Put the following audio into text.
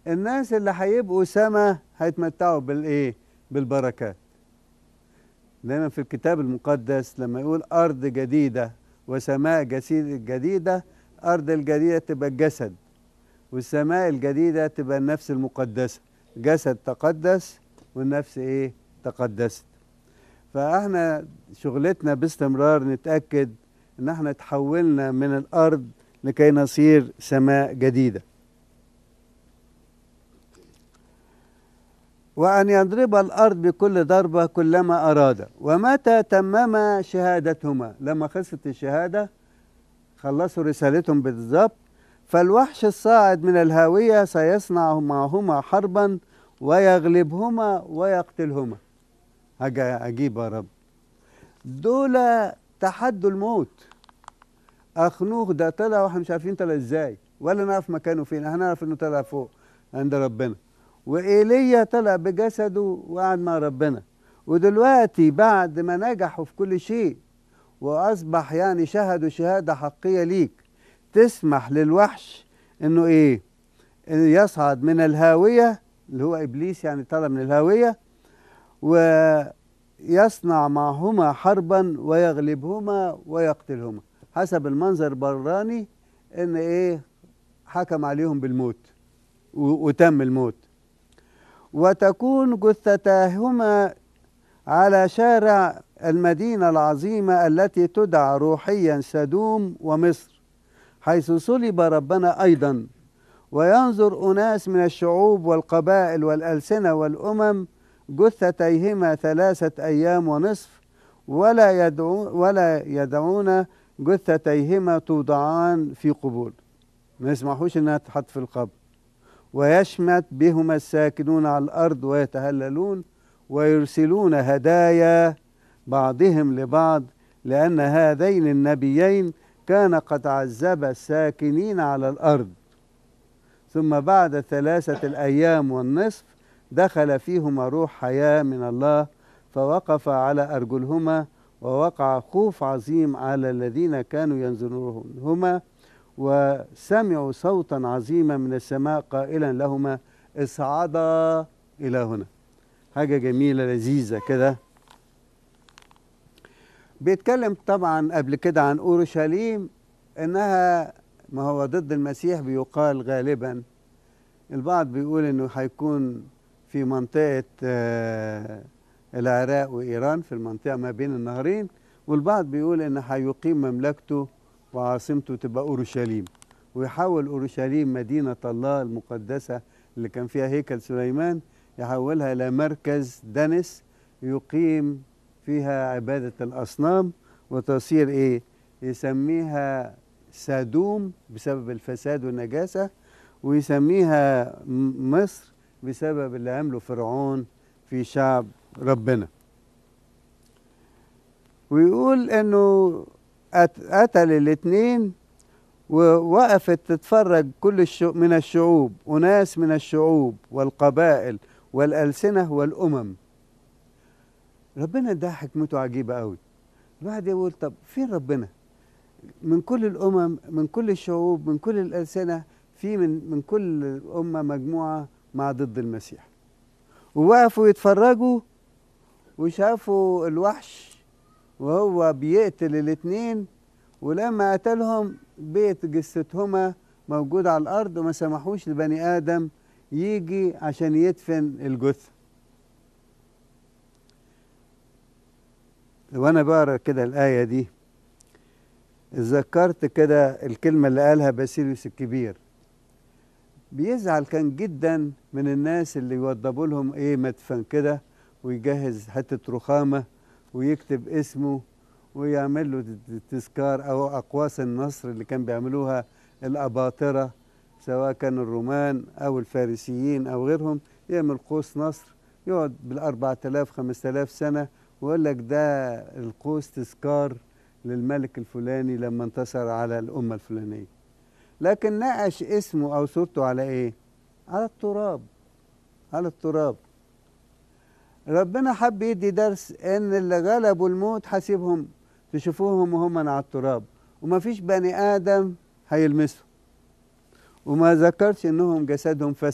الناس اللي هيبقوا سما هيتمتعوا بالايه بالبركات دايما في الكتاب المقدس لما يقول ارض جديده وسماء جسيد جديده ارض الجديده تبقى الجسد والسماء الجديده تبقى النفس المقدسه جسد تقدس والنفس ايه تقدست فاحنا شغلتنا باستمرار نتاكد ان احنا تحولنا من الارض لكي نصير سماء جديده وأن يضرب الأرض بكل ضربة كلما أراد ومتى تمم شهادتهما لما خلصت الشهادة خلصوا رسالتهم بالضبط فالوحش الصاعد من الهاوية سيصنع معهما حربا ويغلبهما ويقتلهما حاجة عجيبة يا رب دول تحدوا الموت أخنوخ ده طلع واحنا مش عارفين طلع ازاي ولا نعرف مكانه فين احنا نعرف انه طلع فوق عند ربنا وإيليا طلع بجسده وقعد مع ربنا ودلوقتي بعد ما نجحوا في كل شيء وأصبح يعني شهدوا شهادة حقية ليك تسمح للوحش إنه إيه؟ إنه يصعد من الهاوية اللي هو إبليس يعني طلع من الهاوية ويصنع معهما حربا ويغلبهما ويقتلهما حسب المنظر البراني إن إيه؟ حكم عليهم بالموت وتم الموت وتكون جثتاهما على شارع المدينة العظيمة التي تدعى روحيا سدوم ومصر حيث صلب ربنا أيضا وينظر أناس من الشعوب والقبائل والألسنة والأمم جثتيهما ثلاثة أيام ونصف ولا يدعو ولا يدعون جثتيهما توضعان في قبور ما يسمحوش انها تتحط في القبر ويشمت بهما الساكنون على الارض ويتهللون ويرسلون هدايا بعضهم لبعض لان هذين النبيين كان قد عذب الساكنين على الارض ثم بعد ثلاثه الايام والنصف دخل فيهما روح حياه من الله فوقف على ارجلهما ووقع خوف عظيم على الذين كانوا ينظرونهما وسمعوا صوتا عظيما من السماء قائلا لهما اصعدا الى هنا حاجه جميله لذيذه كده بيتكلم طبعا قبل كده عن اورشليم انها ما هو ضد المسيح بيقال غالبا البعض بيقول انه هيكون في منطقه آه العراق وايران في المنطقه ما بين النهرين والبعض بيقول ان هيقيم مملكته وعاصمته تبقى اورشليم ويحول اورشليم مدينه الله المقدسه اللي كان فيها هيكل سليمان يحولها الى مركز دنس يقيم فيها عباده الاصنام وتصير ايه يسميها سادوم بسبب الفساد والنجاسه ويسميها مصر بسبب اللي عمله فرعون في شعب ربنا ويقول انه قتل الاثنين ووقفت تتفرج كل الشو من الشعوب أناس من الشعوب والقبائل والألسنة والأمم ربنا ده حكمته عجيبة قوي الواحد يقول طب فين ربنا من كل الأمم من كل الشعوب من كل الألسنة في من من كل أمة مجموعة مع ضد المسيح ووقفوا يتفرجوا وشافوا الوحش وهو بيقتل الاثنين ولما قتلهم بيت جثتهما موجود على الارض وما سمحوش لبني ادم يجي عشان يدفن الجثه وانا بقرا كده الايه دي اتذكرت كده الكلمه اللي قالها باسيليوس الكبير بيزعل كان جدا من الناس اللي يوضبوا لهم ايه مدفن كده ويجهز حته رخامه ويكتب اسمه ويعمل له تذكار او اقواس النصر اللي كان بيعملوها الاباطره سواء كان الرومان او الفارسيين او غيرهم يعمل قوس نصر يقعد بال 4000 5000 سنه ويقول لك ده القوس تذكار للملك الفلاني لما انتصر على الامه الفلانيه لكن نقش اسمه او صورته على ايه على التراب على التراب ربنا حب يدي درس ان اللي غلبوا الموت حاسبهم تشوفوهم وهم على التراب وما فيش بني ادم هيلمسهم وما ذكرش انهم جسدهم فسد